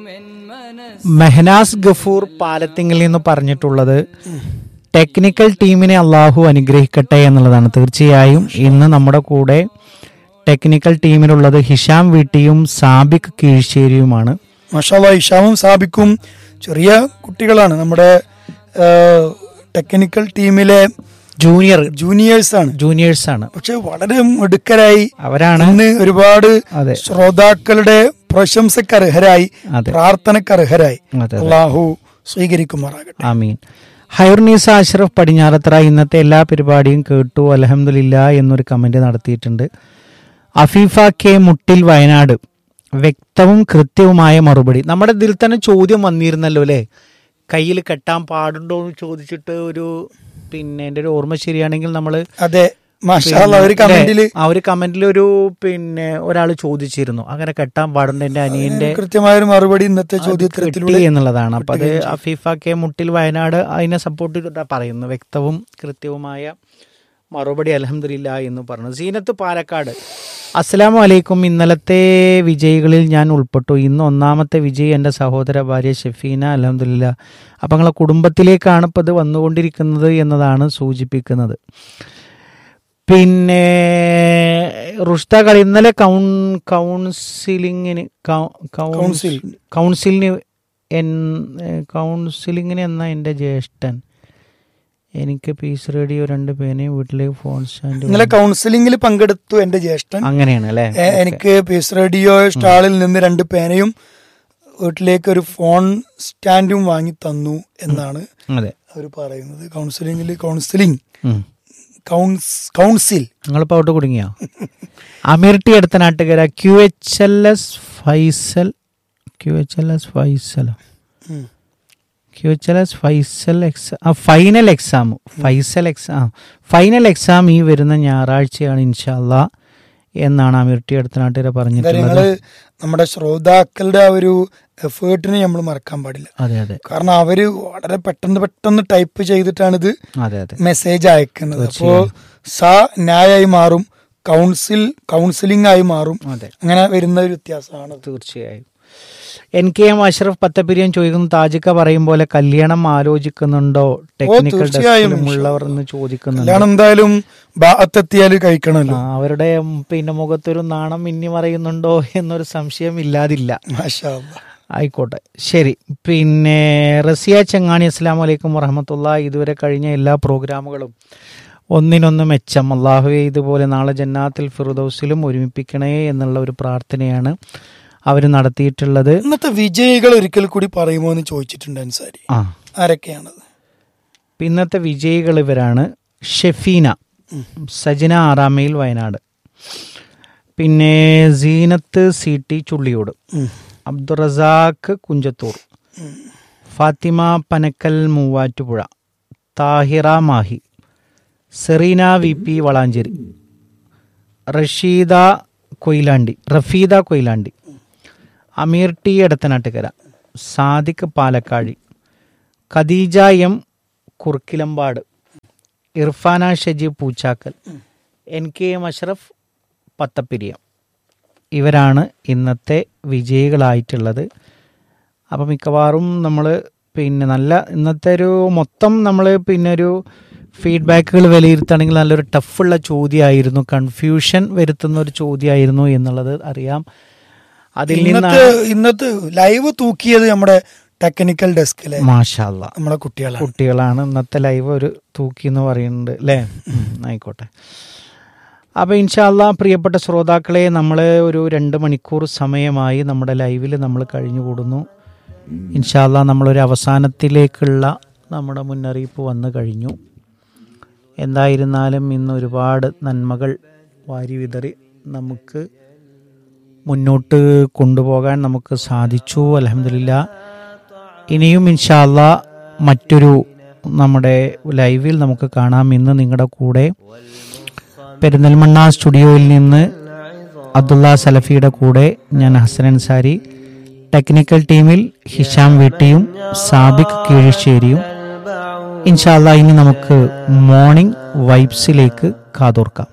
മെഹനാസ് ഗഫൂർ പാലത്തിങ്കിൽ നിന്ന് പറഞ്ഞിട്ടുള്ളത് ടെക്നിക്കൽ ടീമിനെ അള്ളാഹു അനുഗ്രഹിക്കട്ടെ എന്നുള്ളതാണ് തീർച്ചയായും ഇന്ന് നമ്മുടെ കൂടെ ടെക്നിക്കൽ ടീമിലുള്ളത് ഹിഷാം വീട്ടിയും സാബിക് കീഴ്ശ്ശേരിയുമാണ് മഷാല ഇഷാമും സാബിക്കും ചെറിയ കുട്ടികളാണ് നമ്മുടെ ആ, ടെക്നിക്കൽ ടീമിലെ ജൂനിയർ ജൂനിയേഴ്സ് ആണ് ജൂനിയേഴ്സ് ആണ് പക്ഷെ വളരെ മിടുക്കരായി അവരാണ് ഇന്ന് ഒരുപാട് അതെ ശ്രോതാക്കളുടെ പ്രശംസക്ക് അർഹരായി അതെ പ്രാർത്ഥനക്ക് അർഹരായി അതെ അതെ അള്ളാഹു സ്വീകരിക്കുമാറാകട്ടെ ആമീൻ ഹൈർനീസ അഷ്റഫ് പടിഞ്ഞാറത്ര ഇന്നത്തെ എല്ലാ പരിപാടിയും കേട്ടു അലഹമില്ല എന്നൊരു കമന്റ് നടത്തിയിട്ടുണ്ട് അഫീഫ കെ മുട്ടിൽ വയനാട് വ്യക്തവും കൃത്യവുമായ മറുപടി നമ്മുടെ ഇതിൽ തന്നെ ചോദ്യം വന്നിരുന്നല്ലോ അല്ലേ കയ്യിൽ കെട്ടാൻ പാടുണ്ടോ എന്ന് ചോദിച്ചിട്ട് ഒരു പിന്നെ എൻ്റെ ഒരു ഓർമ്മ ശരിയാണെങ്കിൽ നമ്മൾ അതെ മാഷാല്ല ഒരു കമന്റില് ആ ഒരു കമന്റിൽ ഒരു പിന്നെ ഒരാൾ ചോദിച്ചിരുന്നു അങ്ങനെ കെട്ടാൻ പാടുണ്ട് എൻ്റെ അനിയന്റെ കൃത്യമായ ഒരു മറുപടി ഇന്നത്തെ കിട്ടി ചോദ്യോത്തരത്തിലൂടെ എന്നുള്ളതാണ് അപ്പൊ അത് അഫീഫ കെ മുട്ടിൽ വയനാട് അതിനെ സപ്പോർട്ട് ചെയ്തിട്ടാ പറയുന്നു വ്യക്തവും കൃത്യവുമായ മറുപടി അലഹമില്ല എന്ന് പറഞ്ഞു സീനത്ത് പാലക്കാട് അസ്സലാമു അലൈക്കും ഇന്നലത്തെ വിജയികളിൽ ഞാൻ ഉൾപ്പെട്ടു ഇന്ന് ഒന്നാമത്തെ വിജയി എൻ്റെ സഹോദര ഭാര്യ ഷെഫീന അലഹമില്ല അപ്പം നിങ്ങളെ കുടുംബത്തിലേക്കാണ് ഇപ്പോൾ ഇത് വന്നുകൊണ്ടിരിക്കുന്നത് എന്നതാണ് സൂചിപ്പിക്കുന്നത് പിന്നെ റുഷ്ത കളി ഇന്നലെ കൗൺ കൗൺസിലിങ്ങിന് കൗ- കൗൺസ്- കൗൺസിൽ. കൗൺസിലിന് എൻ കൗൺസിലിങ്ങിന് എന്ന എൻ്റെ ജ്യേഷ്ഠൻ എനിക്ക് പീസ് റേഡിയോ രണ്ട് പേനയും വീട്ടിലേക്ക് ഫോൺ സ്റ്റാൻഡ് ഇന്നലെ കൗൺസിലിംഗിൽ പങ്കെടുത്തു എന്റെ ജ്യേഷ്ഠൻ അങ്ങനെയാണ് അല്ലേ ഏ, എനിക്ക് പീസ് റേഡിയോ സ്റ്റാളിൽ നിന്ന് രണ്ട് പേനയും വീട്ടിലേക്ക് ഒരു ഫോൺ സ്റ്റാൻഡും വാങ്ങി തന്നു എന്നാണ് അതെ അവർ പറയുന്നത് കൗൺസിലിംഗിൽ കൗൺസിലിംഗ് ഉം. കൗൺസ് കൗൺസിൽ നിങ്ങളിപ്പോൾ അവിടെ കുടുങ്ങിയോ അമീർ ടി അടുത്ത നാട്ടുകാര Q H L S Faisal Q H L S ഫൈസലോ ഉം. Q H L S Faisal exam ആ final exam Faisal exam final exam ഈ വരുന്ന ഞായറാഴ്ചയാണ് ഇൻഷാല്ല എന്നാണ് അമീർ ടി അടുത്ത നാട്ടുകാര പറഞ്ഞിട്ടുള്ളത് കാര്യങ്ങള് നമ്മുടെ ശ്രോതാക്കളുടെ ആ ഒരു എഫേർട്ടിനെ നമ്മൾ മറക്കാൻ പാടില്ല അതെ അതെ കാരണം അവര് വളരെ പെട്ടെന്ന് പെട്ടെന്ന് ടൈപ്പ് ചെയ്തിട്ടാണ് ഇത് അതെ അതെ മെസ്സേജ് അയക്കുന്നത് അപ്പോ സ ന്യായായി മാറും കൗൺസിൽ കൗൺസിലിംഗ് ആയി മാറും അതെ അങ്ങനെ വരുന്ന ഒരു വ്യത്യാസമാണ് തീർച്ചയായും N K M Ashraf Pathappiriyan ചോദിക്കുന്നു താജിക്ക പറയും പോലെ കല്യാണം ആലോചിക്കുന്നുണ്ടോ ടെക്നിക്കൽ തീർച്ചയായും, ഡെസ്കിലുമുള്ളവർ എന്ന് ചോദിക്കുന്നുണ്ട് കല്യാണം എന്തായാലും ബാത്തെത്തിയാൽ കഴിക്കണമല്ലോ ആ, അവരുടെ ഉം, പിന്നെ മുഖത്തൊരു നാണം മിന്നി മറയുന്നുണ്ടോ എന്നൊരു സംശയം ഇല്ലാതില്ല മാഷാ അല്ലാ. ആയിക്കോട്ടെ ശരി പിന്നെ റസിയ ചെങ്ങാണി അസ്സാം വലൈക്കും വറഹമത്തുള്ള ഇതുവരെ കഴിഞ്ഞ എല്ലാ പ്രോഗ്രാമുകളും ഒന്നിനൊന്ന് മെച്ചം അള്ളാഹുവെ ഇതുപോലെ നാളെ ജന്നാത്തിൽ ഫിറുദൌസിലും ഒരുമിപ്പിക്കണേ എന്നുള്ള ഒരു പ്രാർത്ഥനയാണ് അവർ നടത്തിയിട്ടുള്ളത് ഇന്നത്തെ വിജയികൾ ഒരിക്കൽ കൂടി പറയുമോ എന്ന് ചോദിച്ചിട്ടുണ്ട് അൻസാരി ആ ആരൊക്കെയാണത് ഇന്നത്തെ വിജയികൾ ഇവരാണ് ഷെഫീന സജിന ആറാമയിൽ വയനാട് പിന്നെ സീനത്ത് സി ടി ചുള്ളിയോട് ഉം. Abdurazak Kunjathur Fathima Panakkal Muvattupuzha Thahira Mahe Sereena V P Valanchery Rasheeda Koyilandy Rafeeda Koyilandy Ameer T Edathanattukara Sadiq Palakkazhi Khadeeja M Kurkilampad Irfana Shajeeb Poochakkal N K M Ashraf Pathappiriyam ഇവരാണ് ഇന്നത്തെ വിജയികളായിട്ടുള്ളത് അപ്പം മിക്കവാറും നമ്മൾ പിന്നെ നല്ല ഇന്നത്തെ ഒരു മൊത്തം നമ്മൾ പിന്നെ ഒരു ഫീഡ്ബാക്കുകൾ വിലയിരുത്തുകയാണെങ്കിൽ നല്ലൊരു ടഫുള്ള ചോദ്യമായിരുന്നു കൺഫ്യൂഷൻ വരുത്തുന്ന ഒരു ചോദ്യമായിരുന്നു എന്നുള്ളത് അറിയാം അതിൽ ഇന്നത്തെ നിന്നാണ് ഇന്നത്തെ ലൈവ് തൂക്കിയത് നമ്മുടെ ടെക്നിക്കൽ ഡെസ്കിലെ മാഷാല്ല നമ്മളെ കുട്ടികളാണ് കുട്ടികളാണ് ഇന്നത്തെ ലൈവ് ഒരു തൂക്കി എന്ന് പറയുന്നുണ്ട് അല്ലേ ഉം, ആയിക്കോട്ടെ അപ്പോൾ ഇൻഷാല്ല പ്രിയപ്പെട്ട ശ്രോതാക്കളെ നമ്മൾ ഒരു രണ്ട് മണിക്കൂർ സമയമായി നമ്മുടെ ലൈവിൽ നമ്മൾ കഴിഞ്ഞുകൂടുന്നു ഇൻഷാല്ല നമ്മളൊരു അവസാനത്തിലേക്കുള്ള നമ്മുടെ മുന്നറിയിപ്പ് വന്നു കഴിഞ്ഞു എന്തായിരുന്നാലും ഇന്ന് ഒരുപാട് നന്മകൾ വാരി വിതറി നമുക്ക് മുന്നോട്ട് കൊണ്ടുപോകാൻ നമുക്ക് സാധിച്ചു അലഹമില്ല ഇനിയും ഇൻഷാല്ല മറ്റൊരു നമ്മുടെ ലൈവിൽ നമുക്ക് കാണാം ഇന്ന് നിങ്ങളുടെ കൂടെ പെരിന്തൽമണ്ണ സ്റ്റുഡിയോയിൽ നിന്ന് അബ്ദുള്ള സലഫിയുടെ കൂടെ ഞാൻ ഹസൻ അൻസാരി ടെക്നിക്കൽ ടീമിൽ ഹിഷാം വീട്ടിയും സാബിക് കീഴശ്ശേരിയും ഇൻഷാല്ല ഇനി നമുക്ക് മോർണിംഗ് വൈബ്സിലേക്ക് കാതോർക്കാം